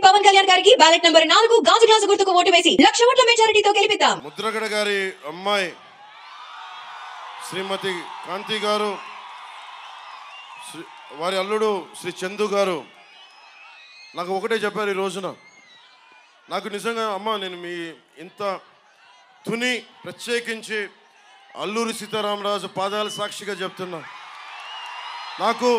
పవన్ కళ్యాణ్ గారికి ballot number నాలుగు గాజు గ్లాసు గుర్తుకు ఓటు వేసి లక్ష ఓట్ల మెజారిటీతో గెలిపిద్దాం ముద్రగడ గారి అమ్మాయి శ్రీమతి కాంతి గారు శ్రీ వారి అల్లుడు శ్రీ చందు గారు నాకు ఒకటే చెప్పారు ఈ రోజున నాకు నిజంగా అమ్మ నేను మీ ఇంత తుని ప్రత్యేకించి అల్లూరి సీతారామరాజు పాదాల సాక్షిగా చెప్తున్నా నాకు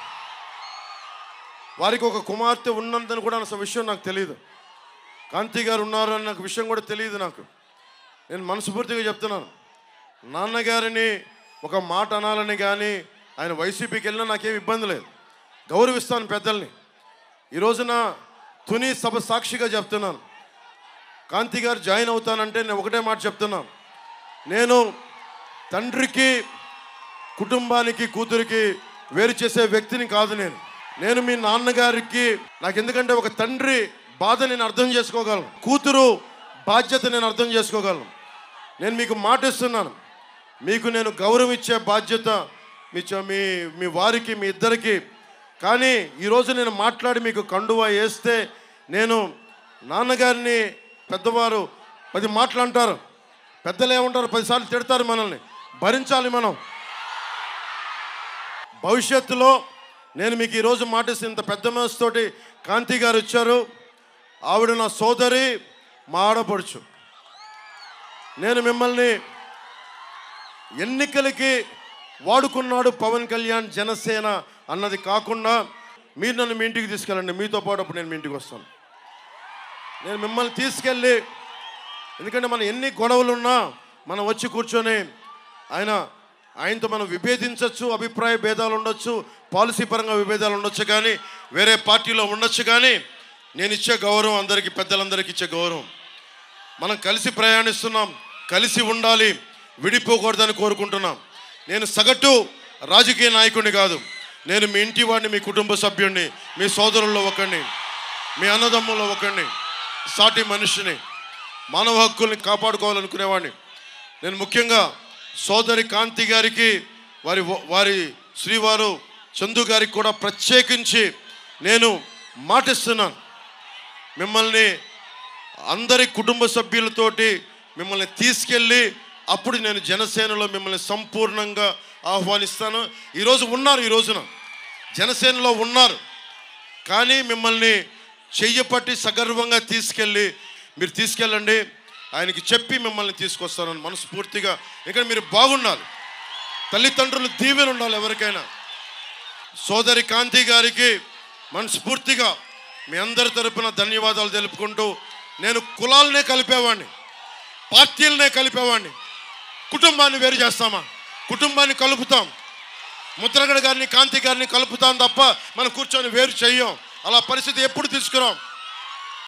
వారికి ఒక కుమార్తె ఉన్నందని కూడా అసలు విషయం నాకు తెలియదు కాంతి గారు ఉన్నారు అని నాకు విషయం కూడా తెలియదు నాకు నేను మనస్ఫూర్తిగా చెప్తున్నాను నాన్నగారిని ఒక మాట అనాలని కానీ ఆయన వైసీపీకి వెళ్ళినా నాకేం ఇబ్బంది లేదు గౌరవిస్తాను పెద్దల్ని ఈ రోజున తుని సభ సాక్షిగా చెప్తున్నాను కాంతి గారు జాయిన్ అవుతానంటే నేను ఒకటే మాట చెప్తున్నాను నేను తండ్రికి కుటుంబానికి కూతురికి వేరు చేసే వ్యక్తిని కాదు నేను నేను మీ నాన్నగారికి నాకు ఎందుకంటే ఒక తండ్రి బాధ నేను అర్థం చేసుకోగలను కూతురు బాధ్యత నేను అర్థం చేసుకోగలను నేను మీకు మాట ఇస్తున్నాను మీకు నేను గౌరవం ఇచ్చే బాధ్యత మీ చ- మీ మీ వారికి మీ ఇద్దరికి కానీ ఈరోజు నేను మాట్లాడి మీకు కండువా వేస్తే నేను నాన్నగారిని పెద్దవారు పది మాటలు అంటారు పెద్దలు ఏమంటారు పదిసార్లు తిడతారు మనల్ని భరించాలి మనం భవిష్యత్తులో నేను మీకు ఈరోజు మాటిస్తే ఇంత పెద్ద మనసుతోటి కాంతి గారు వచ్చారు ఆవిడ నా సోదరి మా ఆడపడుచు నేను మిమ్మల్ని ఎన్నికలకి వాడుకున్నాడు పవన్ కళ్యాణ్ జనసేన అన్నది కాకుండా మీరు నన్ను మీ ఇంటికి తీసుకెళ్ళండి మీతో పాటు అప్పుడు నేను మీ ఇంటికి వస్తాను నేను మిమ్మల్ని తీసుకెళ్ళి ఎందుకంటే మన ఎన్ని గొడవలున్నా మనం వచ్చి కూర్చొని ఆయన ఆయనతో మనం విభేదించవచ్చు అభిప్రాయ భేదాలు ఉండొచ్చు పాలసీ పరంగా విభేదాలు ఉండొచ్చు కానీ వేరే పార్టీలో ఉండొచ్చు కానీ నేను ఇచ్చే గౌరవం అందరికీ పెద్దలందరికీ ఇచ్చే గౌరవం మనం కలిసి ప్రయాణిస్తున్నాం కలిసి ఉండాలి విడిపోకూడదని కోరుకుంటున్నాం నేను సగటు రాజకీయ నాయకుడిని కాదు నేను మీ ఇంటి వాడిని మీ కుటుంబ సభ్యుడిని మీ సోదరుల్లో ఒకడిని మీ అన్నదమ్ముల్లో ఒకడిని సాటి మనిషిని మానవ హక్కుల్ని కాపాడుకోవాలనుకునేవాడిని నేను ముఖ్యంగా సోదరి కాంతి గారికి వారి వారి శ్రీవారు చందు గారికి కూడా ప్రత్యేకించి నేను మాటిస్తున్నాను మిమ్మల్ని అందరి కుటుంబ సభ్యులతోటి మిమ్మల్ని తీసుకెళ్ళి అప్పుడు నేను జనసేనలో మిమ్మల్ని సంపూర్ణంగా ఆహ్వానిస్తాను ఈరోజు ఉన్నారు ఈ రోజున జనసేనలో ఉన్నారు కానీ మిమ్మల్ని చెయ్యపట్టి సగర్వంగా తీసుకెళ్ళి మీరు తీసుకెళ్ళండి ఆయనకి చెప్పి మిమ్మల్ని తీసుకొస్తానని మనస్ఫూర్తిగా ఇక్కడ మీరు బాగుండాలి తల్లిదండ్రులు దీవెన ఉండాలి ఎవరికైనా సోదరి కాంతి గారికి మనస్ఫూర్తిగా మీ అందరి తరపున ధన్యవాదాలు తెలుపుకుంటూ నేను కులాలనే కలిపేవాడిని పార్టీలనే కలిపేవాడిని కుటుంబాన్ని వేరు చేస్తామా కుటుంబాన్ని కలుపుతాం ముద్రగడ గారిని కాంతి గారిని కలుపుతాం తప్ప మనం కూర్చొని వేరు చెయ్యం అలా పరిస్థితి ఎప్పుడు తీసుకురాం